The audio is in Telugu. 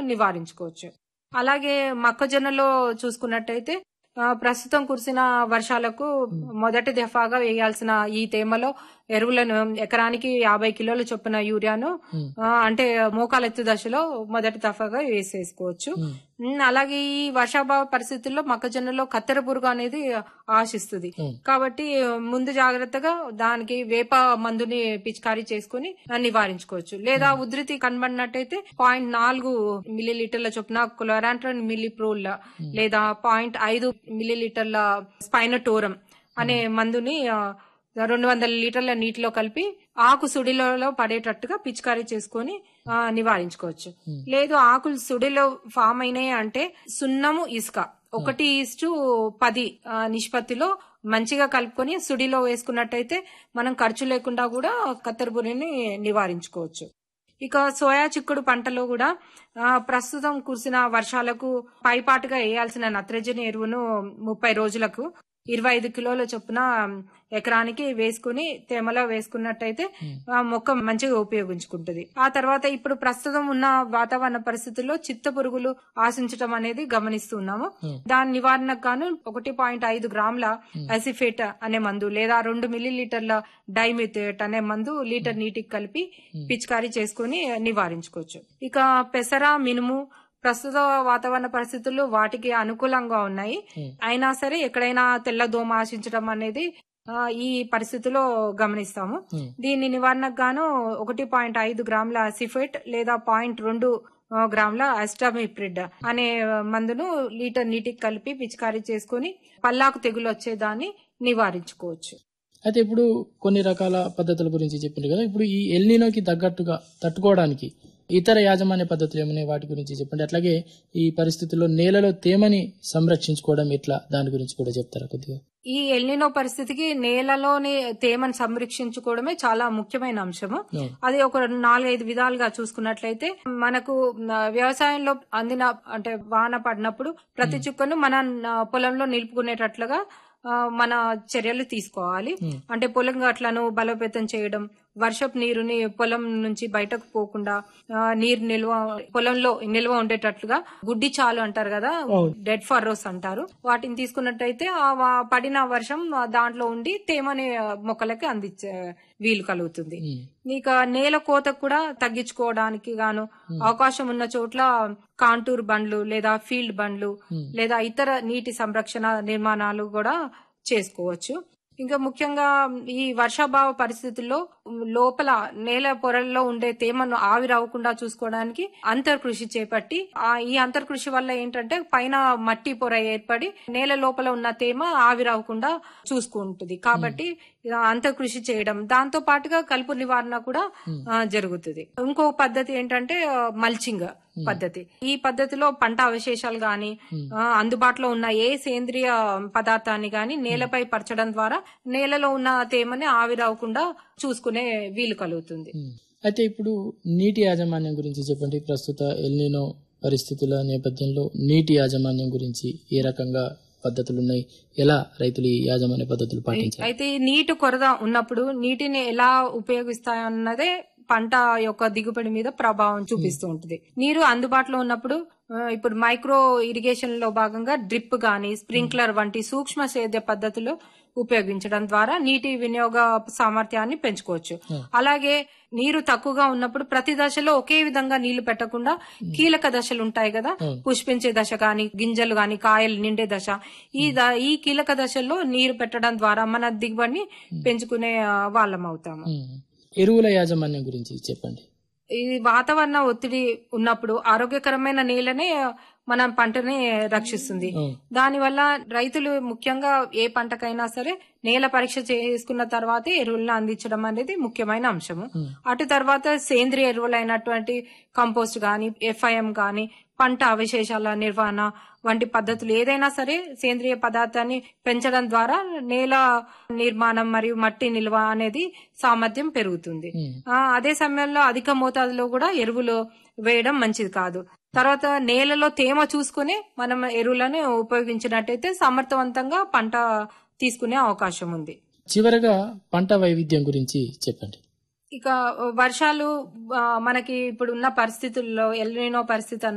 నివారించుకోవచ్చు అలాగే మొక్కజొన్నలో చూసుకున్నట్టయితే ఆ, ప్రస్తుతం కురిసిన వర్షాలకు మొదటి దఫాగా వేయాల్సిన ఈ తేమలో ఎరువులను ఎకరానికి యాభై కిలోల చొప్పున యూరియాను ఆ, అంటే మోకాలెత్తు దశలో మొదటి దఫాగా వేసేసుకోవచ్చు ఉమ్, అలాగే ఈ వర్షాభావ పరిస్థితుల్లో మొక్కజొన్నలో కత్తెర పురుగు అనేది ఆశిస్తుంది కాబట్టి ముందు జాగ్రత్తగా దానికి వేప మందుని పిచికారీ చేసుకుని నివారించుకోవచ్చు లేదా ఉధృతి కనబడినట్టయితే పాయింట్ నాలుగు మిల్లీ లీటర్ల చొప్పున క్లోరాంట్రన్ మిల్లీ ప్రోల్ లేదా పాయింట్ ఐదు మిల్లీ లీటర్ల స్పైనటోరం అనే మందుని ఆ, రెండు వందల లీటర్ల నీటిలో కలిపి ఆకు సుడిలో పడేటట్టుగా పిచికారీ చేసుకొని ఆ, నివారించుకోవచ్చు లేదు ఆకులు సుడిలో ఫామ్ అయినాయి అంటే సున్నము ఇసుక ఒకటి ఇస్టు పది ఆ, నిష్పత్తిలో మంచిగా కలుపుకొని సుడిలో వేసుకున్నట్టయితే మనం ఖర్చు లేకుండా కూడా కత్తెరపురిని నివారించుకోవచ్చు ఇక సోయా చిక్కుడు పంటలో కూడా ఆ, ప్రస్తుతం కురిసిన వర్షాలకు పైపాటుగా వేయాల్సిన నత్రజని ఎరువును ముప్పై రోజులకు ఇరవై ఐదు కిలోల చొప్పున ఎకరానికి వేసుకుని తేమలో వేసుకున్నట్టయితే ఆ మొక్క మంచిగా ఉపయోగించుకుంటుంది ఆ తర్వాత ఇప్పుడు ప్రస్తుతం ఉన్న వాతావరణ పరిస్థితుల్లో చిత్త పురుగులు ఆశించడం అనేది గమనిస్తున్నాము దాని నివారణకు గాను ఒకటి పాయింట్ ఐదు గ్రాముల అసిఫేట్ అనే మందు లేదా రెండు మిల్లీ లీటర్ల డైమిథేట్ అనే మందు లీటర్ నీటికి కలిపి పిచికారీ చేసుకుని నివారించుకోవచ్చు ఇక పెసర మినుము ప్రస్తుత వాతావరణ పరిస్థితుల్లో వాటికి అనుకూలంగా ఉన్నాయి అయినా సరే ఎక్కడైనా తెల్ల దోమ ఆశించడం అనేది ఆ, ఈ పరిస్థితిలో గమనిస్తాము దీని నివారణకు గాను ఒకటి పాయింట్ ఐదు గ్రాముల సిఫెట్ లేదా పాయింట్ రెండు ఆ, గ్రాముల అస్టామిప్రిడ్ అనే మందును లీటర్ నీటికి కలిపి పిచికారీ చేసుకుని పల్లాకు తెగులు వచ్చేదాన్ని నివారించుకోవచ్చు అయితే ఇప్పుడు కొన్ని రకాల పద్ధతుల గురించి చెప్పింది కదా ఇప్పుడు ఈ ఎల్నినోకి తగ్గట్టుగా తట్టుకోవడానికి ఇతర యాజమాన్య పద్ధతులు ఏమన్నా వాటి గురించి చెప్పండి అట్లాగే ఈ పరిస్థితుల్లో నేలలో తేమని సంరక్షించుకోవడం ఎట్లా దాని గురించి కూడా చెప్తారా కొద్దిగా ఈ ఎల్నినో పరిస్థితికి నేలలోని తేమను సంరక్షించుకోవడమే చాలా ముఖ్యమైన అంశము అవును. అది ఒక నాలుగైదు విధాలుగా చూసుకున్నట్లయితే మనకు ఆ, వ్యవసాయంలో అందిన అంటే వాన పడినప్పుడు ప్రతి చుక్కను మన ఆ, పొలంలో నిలుపుకునేటట్లుగా ఆ, మన చర్యలు తీసుకోవాలి అంటే పొలం గట్లను బలోపేతం చేయడం వర్షపు నీరుని పొలం నుంచి బయటకు పోకుండా ఆ, నీరు నిల్వ పొలంలో నిల్వ ఉండేటట్లుగా గుడ్డి చాలు అంటారు కదా డెడ్ ఫర్రోస్ అంటారు వాటిని తీసుకున్నట్టయితే ఆ వా- పడిన వర్షం ఆ, దాంట్లో ఉండి తేమని ఆ, మొక్కలకి అందించే వీలు కలుగుతుంది ఇక నేల కోతకు కూడా తగ్గించుకోవడానికి గాను అవకాశం ఉన్న చోట్ల కాంటూర్ బండ్లు లేదా ఫీల్డ్ బండ్లు లేదా ఇతర నీటి సంరక్షణ నిర్మాణాలు కూడా చేసుకోవచ్చు ఇంకా ముఖ్యంగా ఈ వర్షాభావ పరిస్థితుల్లో లోపల నేల పొరల్లో ఉండే తేమను ఆవిరవ్వకుండా చూసుకోవడానికి అంతర్కృషి చేపట్టి ఆ ఈ అంతర్కృషి వల్ల ఏంటంటే పైన మట్టి పొర ఏర్పడి నేల లోపల ఉన్న తేమ ఆవిరవ్వకుండా చూసుకుంటుంది కాబట్టి ఇలా అంతర్కృషి చేయడం దాంతో పాటుగా కలుపు నివారణ కూడా ఆ, జరుగుతుంది ఇంకో పద్ధతి ఏంటంటే మల్చింగ్ పద్ధతి ఈ పద్ధతిలో పంట అవశేషాలు గాని ఆ, అందుబాటులో ఉన్న ఏ సేంద్రియ పదార్థాన్ని గాని నేలపై పరచడం ద్వారా నేలలో ఉన్న తేమని ఆవిరవకుండా చూసుకునే వీలు కలుగుతుంది ఉమ్. అయితే ఇప్పుడు నీటి యాజమాన్యం గురించి చెప్పండి ప్రస్తుత ఎల్నినో పరిస్థితుల నేపథ్యంలో నీటి యాజమాన్యం గురించి ఏ రకంగా పద్ధతులు ఉన్నాయి ఎలా రైతులు ఈ యాజమాన్య పద్ధతులు పాటించాలి అయితే ఈ నీటి కొరత ఉన్నప్పుడు నీటిని ఎలా ఉపయోగిస్తాయన్నదే పంట యొక్క దిగుబడి మీద ప్రభావం చూపిస్తూ ఉంటుంది నీరు అందుబాటులో ఉన్నప్పుడు ఆ, ఇప్పుడు మైక్రో ఇరిగేషన్ లో భాగంగా డ్రిప్ గాని స్ప్రింక్లర్ వంటి సూక్ష్మ సేద్య పద్ధతులు ఉపయోగించడం ద్వారా నీటి వినియోగ సామర్థ్యాన్ని పెంచుకోవచ్చు అలాగే నీరు తక్కువగా ఉన్నప్పుడు ప్రతి దశలో ఒకే విధంగా నీళ్లు పెట్టకుండా కీలక దశలు ఉంటాయి కదా పుష్పించే దశ గాని గింజలు గాని కాయలు నిండే దశ ఈ ద- ఈ కీలక దశల్లో నీరు పెట్టడం ద్వారా మన దిగుబడిని పెంచుకునే ఆ, వాళ్ళం అవుతాము ఉమ్. ఎరువుల యాజమాన్యం గురించి చెప్పండి ఈ వాతావరణ ఒత్తిడి ఉన్నప్పుడు ఆరోగ్యకరమైన నేలనే మన పంటని రక్షిస్తుంది ఉమ్. దానివల్ల రైతులు ముఖ్యంగా ఏ పంటకైనా సరే నేల పరీక్ష చేసుకున్న తర్వాతే ఎరువులను అందించడం అనేది ముఖ్యమైన అంశము అటు తర్వాత సేంద్రియ ఎరువులైనటువంటి కంపోస్ట్ గాని ఎఫ్ఐఎం గాని పంట అవశేషాల నిర్వహణ వంటి పద్ధతులు ఏదైనా సరే సేంద్రియ పదార్థాన్ని పెంచడం ద్వారా నేల నిర్మాణం మరియు మట్టి నిల్వ అనేది సామర్థ్యం పెరుగుతుంది ఆ, అదే సమయంలో అధిక మోతాదులో కూడా ఎరువులు వేయడం మంచిది కాదు తర్వాత నేలలో తేమ చూసుకుని మనం ఎరువులను ఉపయోగించినట్టయితే సమర్థవంతంగా పంట తీసుకునే అవకాశం ఉంది చివరగా పంట వైవిధ్యం గురించి చెప్పండి ఇక వర్షాలు ఆ, మనకి ఇప్పుడు ఉన్న పరిస్థితుల్లో ఎల్నినో పరిస్థితి